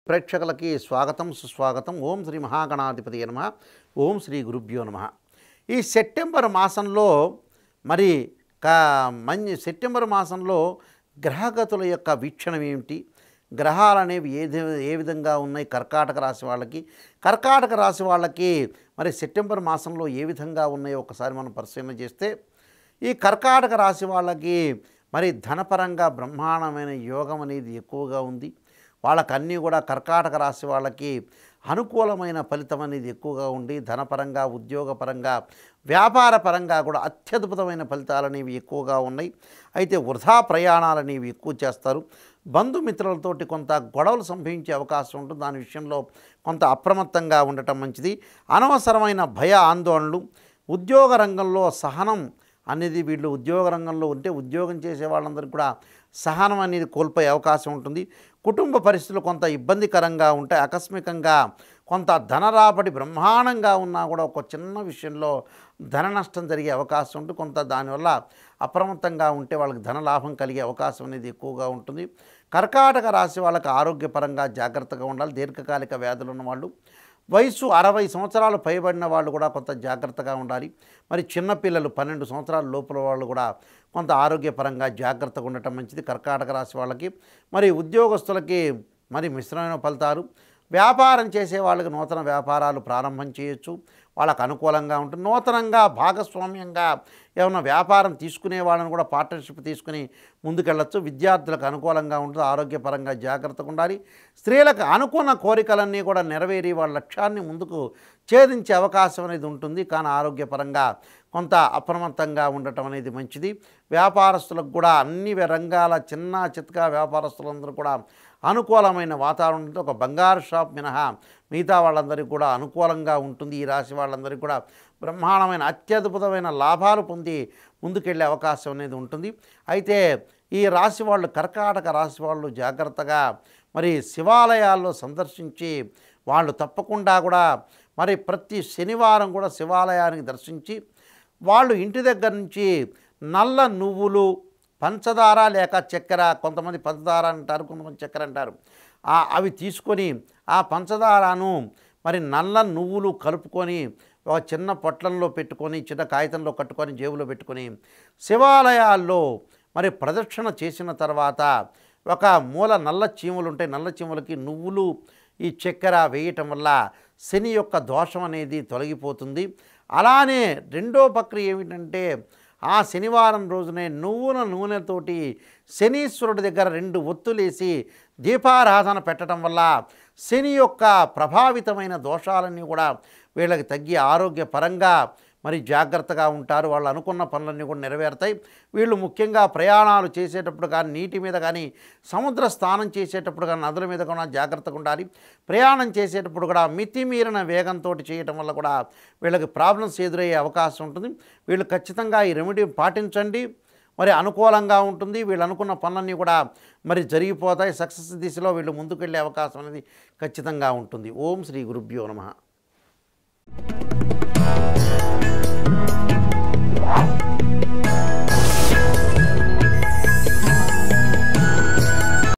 ప్రేక్షకులకి స్వాగతం సుస్వాగతం ఓం శ్రీ మహాగణాధిపతి నమ ఓం శ్రీ గురుభ్యో నమ ఈ సెప్టెంబర్ మాసంలో మరి కా మంచి సెప్టెంబర్ మాసంలో గ్రహగతుల యొక్క వీక్షణం ఏమిటి గ్రహాలు అనేవి ఏ ది- ఏ విధంగా ఉన్నాయి కర్కాటక రాశి వాళ్ళకి కర్కాటక రాశి వాళ్ళకి మరి సెప్టెంబర్ మాసంలో ఏ విధంగా ఉన్నాయో ఒకసారి మనం పరిశీలన చేస్తే ఈ కర్కాటక రాశి వాళ్ళకి మరి ధనపరంగా బ్రహ్మాండమైన యోగం అనేది ఎక్కువగా ఉంది వాళ్ళకన్నీ కూడా కర్కాటక రాశి వాళ్ళకి అనుకూలమైన ఫలితం అనేది ఎక్కువగా ఉండి ధనపరంగా ఉద్యోగపరంగా వ్యాపార పరంగా కూడా అత్యద్భుతమైన ఫలితాలు అనేవి ఎక్కువగా ఉన్నాయి అయితే వృధా ప్రయాణాలు అనేవి ఎక్కువ చేస్తారు బంధుమిత్రులతోటి కొంత గొడవలు సంభవించే అవకాశం ఉంటుంది దాని విషయంలో కొంత అప్రమత్తంగా ఉండటం మంచిది అనవసరమైన భయ ఆందోళనలు ఉద్యోగ రంగంలో సహనం అనేది వీళ్ళు ఉద్యోగ రంగంలో ఉంటే ఉద్యోగం చేసే వాళ్ళందరికీ కూడా సహనం అనేది కోల్పోయే అవకాశం ఉంటుంది కుటుంబ పరిస్థితులు కొంత ఇబ్బందికరంగా ఉంటాయి ఆకస్మికంగా కొంత ధన రాబడి బ్రహ్మాండంగా ఉన్నా కూడా ఒక చిన్న విషయంలో ధన నష్టం జరిగే అవకాశం ఉంటుంది కొంత దానివల్ల అప్రమత్తంగా ఉంటే వాళ్ళకి ధన లాభం కలిగే అవకాశం అనేది ఎక్కువగా ఉంటుంది కర్కాటక రాశి వాళ్ళకి ఆరోగ్యపరంగా జాగ్రత్తగా ఉండాలి దీర్ఘకాలిక వ్యాధులు ఉన్నవాళ్ళు వయసు అరవై సంవత్సరాలు పైబడిన వాళ్ళు కూడా కొంత జాగ్రత్తగా ఉండాలి మరి చిన్నపిల్లలు పన్నెండు సంవత్సరాల లోపల వాళ్ళు కూడా కొంత ఆరోగ్యపరంగా జాగ్రత్తగా ఉండటం మంచిది కర్కాటక రాశి వాళ్ళకి మరి ఉద్యోగస్తులకి మరి మిశ్రమైన ఫలితాలు వ్యాపారం చేసే వాళ్ళకి నూతన వ్యాపారాలు ప్రారంభం చేయొచ్చు వాళ్ళకు అనుకూలంగా ఉంటుంది నూతనంగా భాగస్వామ్యంగా ఏమైనా వ్యాపారం తీసుకునే వాళ్ళని కూడా పార్ట్నర్షిప్ తీసుకుని ముందుకెళ్ళచ్చు విద్యార్థులకు అనుకూలంగా ఉంటుంది ఆరోగ్యపరంగా జాగ్రత్తగా ఉండాలి స్త్రీలకు అనుకున్న కోరికలన్నీ కూడా నెరవేరి వాళ్ళ లక్ష్యాన్ని ముందుకు ఛేదించే అవకాశం అనేది ఉంటుంది కానీ ఆరోగ్యపరంగా కొంత అప్రమత్తంగా ఉండటం అనేది మంచిది వ్యాపారస్తులకు కూడా అన్ని రంగాల చిన్న చిత్కా వ్యాపారస్తులందరూ కూడా అనుకూలమైన వాతావరణంతో ఒక బంగారు షాప్ మినహా మిగతా వాళ్ళందరికీ కూడా అనుకూలంగా ఉంటుంది ఈ రాశి వాళ్ళందరికీ కూడా బ్రహ్మాండమైన అత్యద్భుతమైన లాభాలు పొంది ముందుకెళ్ళే అవకాశం అనేది ఉంటుంది అయితే ఈ రాశి వాళ్ళు కర్కాటక రాశి వాళ్ళు జాగ్రత్తగా మరి శివాలయాల్లో సందర్శించి వాళ్ళు తప్పకుండా కూడా మరి ప్రతి శనివారం కూడా శివాలయానికి దర్శించి వాళ్ళు ఇంటి దగ్గర నుంచి నల్ల నువ్వులు పంచదార లేక చక్కెర కొంతమంది పంచదార అంటారు కొంతమంది చక్కెర అంటారు ఆ అవి తీసుకొని ఆ పంచదారను మరి నల్ల నువ్వులు కలుపుకొని ఒక చిన్న పొట్లంలో పెట్టుకొని చిన్న కాగితంలో కట్టుకొని జేబులో పెట్టుకొని శివాలయాల్లో మరి ప్రదక్షిణ చేసిన తర్వాత ఒక మూల నల్ల చీమలు ఉంటాయి నల్ల చీమలకి నువ్వులు ఈ చక్కెర వేయటం వల్ల శని యొక్క దోషం అనేది తొలగిపోతుంది అలానే రెండో ప్రక్రియ ఏమిటంటే ఆ శనివారం రోజునే నువ్వుల నూనెతోటి శనీశ్వరుడి దగ్గర రెండు ఒత్తులేసి దీపారాధన పెట్టడం వల్ల శని యొక్క ప్రభావితమైన దోషాలన్నీ కూడా వీళ్ళకి తగ్గి ఆరోగ్యపరంగా మరి జాగ్రత్తగా ఉంటారు వాళ్ళు అనుకున్న పనులన్నీ కూడా నెరవేరుతాయి వీళ్ళు ముఖ్యంగా ప్రయాణాలు చేసేటప్పుడు కానీ నీటి మీద కానీ సముద్ర స్నానం చేసేటప్పుడు కానీ నదుల మీద కూడా జాగ్రత్తగా ఉండాలి ప్రయాణం చేసేటప్పుడు కూడా మితిమీరిన వేగంతో చేయటం వల్ల కూడా వీళ్ళకి ప్రాబ్లమ్స్ ఎదురయ్యే అవకాశం ఉంటుంది వీళ్ళు ఖచ్చితంగా ఈ రెమెడీ పాటించండి మరి అనుకూలంగా ఉంటుంది వీళ్ళు అనుకున్న పనులన్నీ కూడా మరి జరిగిపోతాయి సక్సెస్ దిశలో వీళ్ళు ముందుకెళ్ళే అవకాశం అనేది ఖచ్చితంగా ఉంటుంది ఓం శ్రీ గురుభ్యో నమః